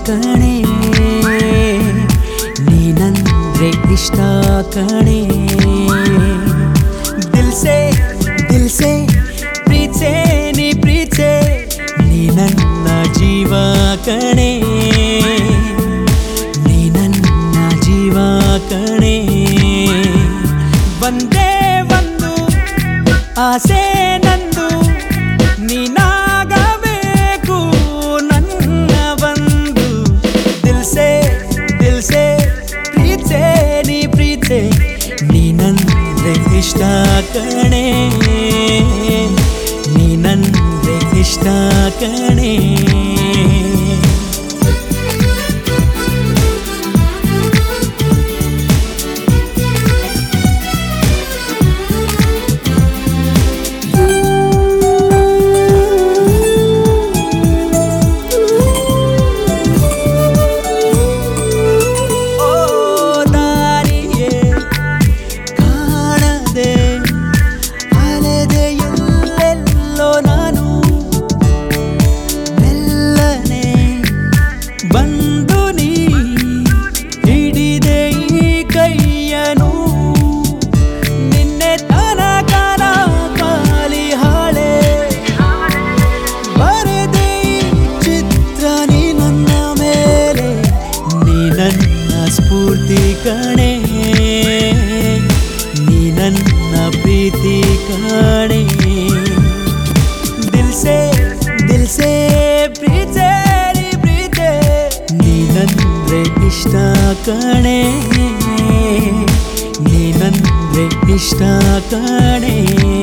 ಕಣೆ ನೀನಂದ್ರೆ ಇಷ್ಟ ಕಣೆ ದಿಲ್ಸೆ ದಿಲ್ಸೆ ಪ್ರೀಚೆ ನೀ ಪ್ರೀಚೆ ನೀ ನನ್ನ ಜೀವ ಕಣೆ ನೀ ನನ್ನ ಜೀವ ಕಣೆ ಒಂದೇ ಒಂದು ಆಸೆ ನಂದು ನೀನಾಗಬೇಕು ನನ್ನ ಬಂದು ದಿಲ್ಸೆ ದಿಲ್ಸೆ ಪ್ರೀತೆ ನೀ ಪ್ರೀತೆ ನೀನಂದ್ರೆ ಇಷ್ಟ ಕಣೆ ನೀನಂದ್ರೆ ಇಷ್ಟ ಕಣೆ ಓ ದಾರಿಯೇ ಕಾಣದೆ ಅಲೆದೆ ಎಲ್ಲೆಲ್ಲೋ ನಾನು ಮೆಲ್ಲನೆ ಬಂದು ನೀ ಹಿಡಿದೆ ಈ ಕೈಯನು ನಿನ್ನೆ ತನಕನ ಕಾಲಿ ಹಾಳೆ ಬರೆದೆ ಈ ಚಿತ್ರ ನೀ ನನ್ನ ಮೇಲೆ ನೀ ನನ್ನ ಸ್ಫೂರ್ತಿ ಕಣೆ ನೀ ನನ್ನ ಪ್ರೀತಿ ಕಣೆ ದಿಲ್ಸೆ ದಿಲ್ಸೆ ಪ್ರೀತೆ ನೀ ಪ್ರೀತೆ ನೀನಂದ್ರೆ ಇಷ್ಟ ಕಣೆ ನೀನಂದ್ರೆ ಇಷ್ಟ ಕಣೆ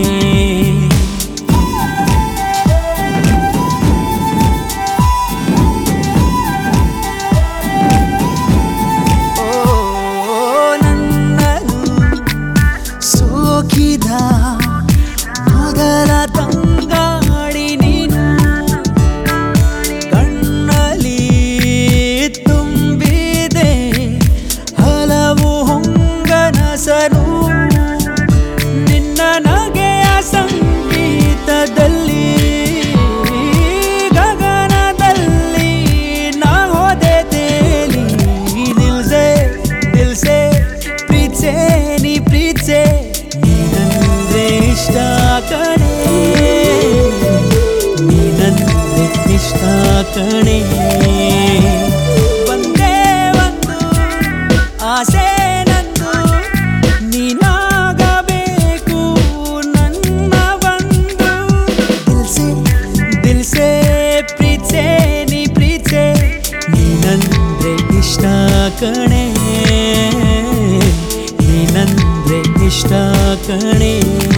ಓ ನನ್ನನು ಸೋಕಿದ ಮೊದಲ ತಂಗಾಡಿ ನೀನು ಕಣ್ಣಲ್ಲಿ ತುಂಬಿದೆ ಹಲವು ಹೊಂಗನಸರು ನಿನ್ನ ನಗೆಯ ಸಂಗೀತದಲ್ಲಿ ಗಗನದಲ್ಲಿ ನಾ ಹೋದೆ ತೇಲಿ ದಿಲ್ಸೆ ದಿಲ್ಸೆ ಪ್ರೀಚೆ ನೀ ಪ್ರೀಚೆ ನೀನಂದ್ರೆ ಇಷ್ಟ ಕಣೆ ನೀನಂದ್ರೆ ಇಷ್ಟ ಕಣೆ ಒಂದೇ ಒಂದು ಆಸೆ ನಂದು ನೀನಾಗಬೇಕು ನನ್ನ ಬಂದು ದಿಲ್ಸೆ ದಿಲ್ಸೆ ಪ್ರೀಚೆ ನೀ ಪ್ರೀಚೆ ನೀನಂದ್ರೆ ಇಷ್ಟ ಕಣೆ ನೀನಂದ್ರೆ ಇಷ್ಟ ಕಣೆ